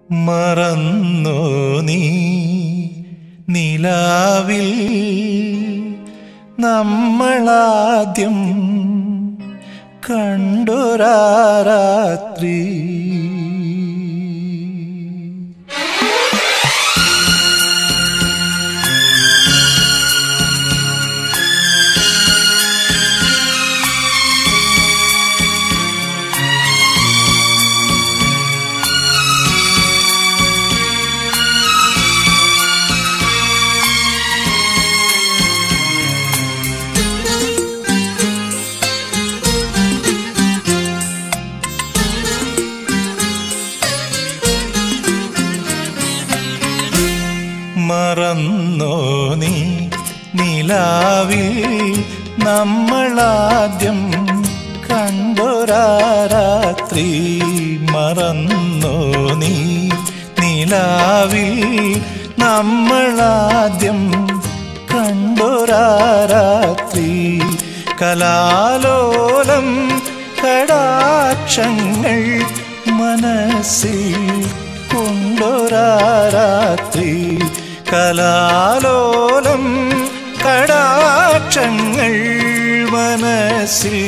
മറന്നോ നീ നിലാവിൽ നമ്മളാദ്യം കണ്ടൊരാരാത്രി മറന്നോ നീ നിലാവിൽ നമ്മളാദ്യം കണ്ടൊരാരാത്രി മറന്നോ നീ നിലാവിൽ നമ്മളാദ്യം കണ്ടൊരാരാത്രി കലാലോലം കടാക്ഷങ്ങൾ മനസ്സിൽ കൊണ്ടൊരാരാത്രി കലാലോലം കടാക്ഷങ്ങൾ മനസ്സിൽ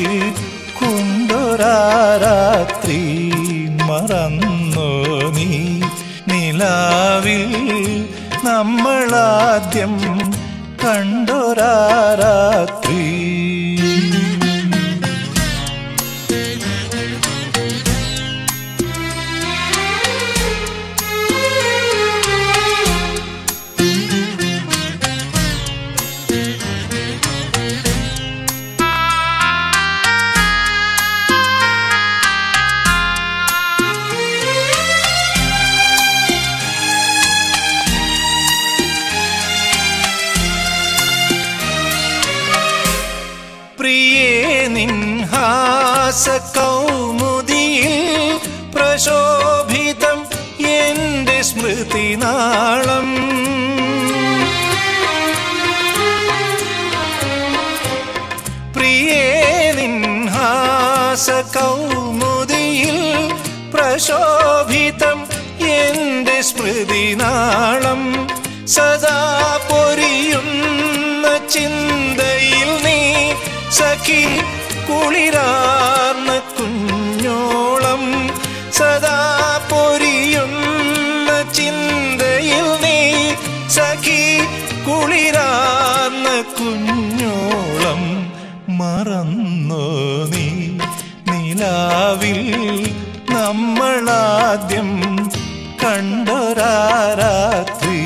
കൊണ്ടൊരാരാത്രി മറന്നോ നീ നിലാവിൽ നമ്മളാദ്യം കണ്ടൊരാരാത്രി പ്രിയേ നിൻഹാസ കൗമുദിയിൽ പ്രശോഭിതം എന്റെ സ്മൃതിനാളം പ്രിയേ നിൻഹാസ കൗമുദിയിൽ പ്രശോഭിതം എന്റെ സ്മൃതിനാളം സദാ പൊരിയുന്ന ചിന്തയിൽ നീ സഖി കുളിരാർന്ന കുഞ്ഞോളം സദാ പൊരിയുന്ന ചിന്തയിൽ നീ സഖി കുളിരാർന്ന കുഞ്ഞോളം മറന്നോ നീ നിലാവിൽ നമ്മളാദ്യം കണ്ടൊരാരാത്രി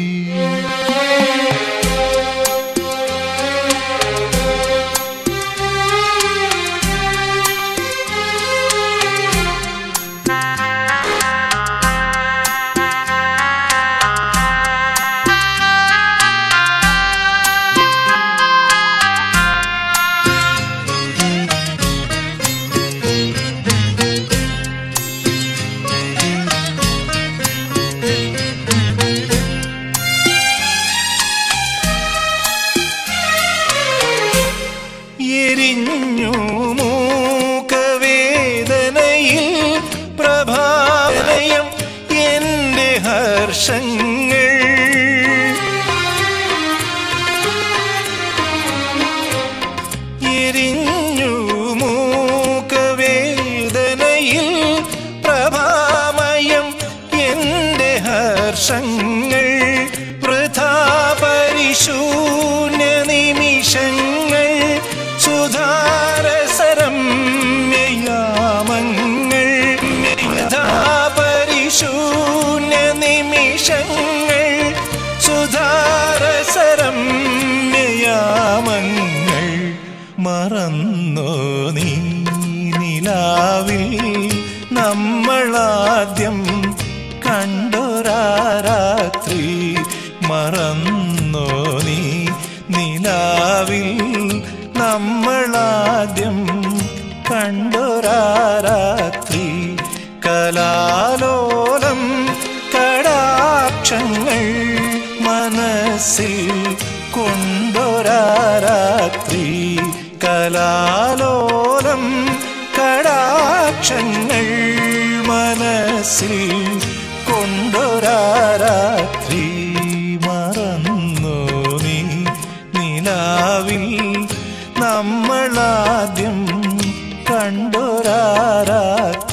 എരിഞ്ഞു മൂക്കവേദനയിൽ പ്രഭാതയം എന്റെ ഹർഷങ്ങൾ എരിഞ്ഞു മൂക്കവേദനയിൽ പ്രഭാമയം എന്റെ ഹർഷങ്ങൾ വൃഥാ പരിശൂന്യ നിമിഷങ്ങൾ സുധാരസരമ്യയാമങ്ങൾ വൃഥാ പരിശൂന്യ നിമിഷങ്ങൾ സുധാരസരമ്യയാമങ്ങൾ മറന്നോ നീ നിലാവിൽ നമ്മളാദ്യം കണ്ടൊരാരാത്രി മറന്നോ നീ നിലാവിൽ നമ്മളാദ്യം കണ്ടൊരാരാത്രി കലാലോലം കടാക്ഷങ്ങൾ മനസ്സിൽ കൊണ്ടൊരാരാത്രി കലാലോലം കടാക്ഷങ്ങൾ മനസ്സിൽ കൊണ്ടൊരാരാത്രി മറന്നു നീ നിലാവിൽ നമ്മളാദ്യം കണ്ടൊരാരാത്രി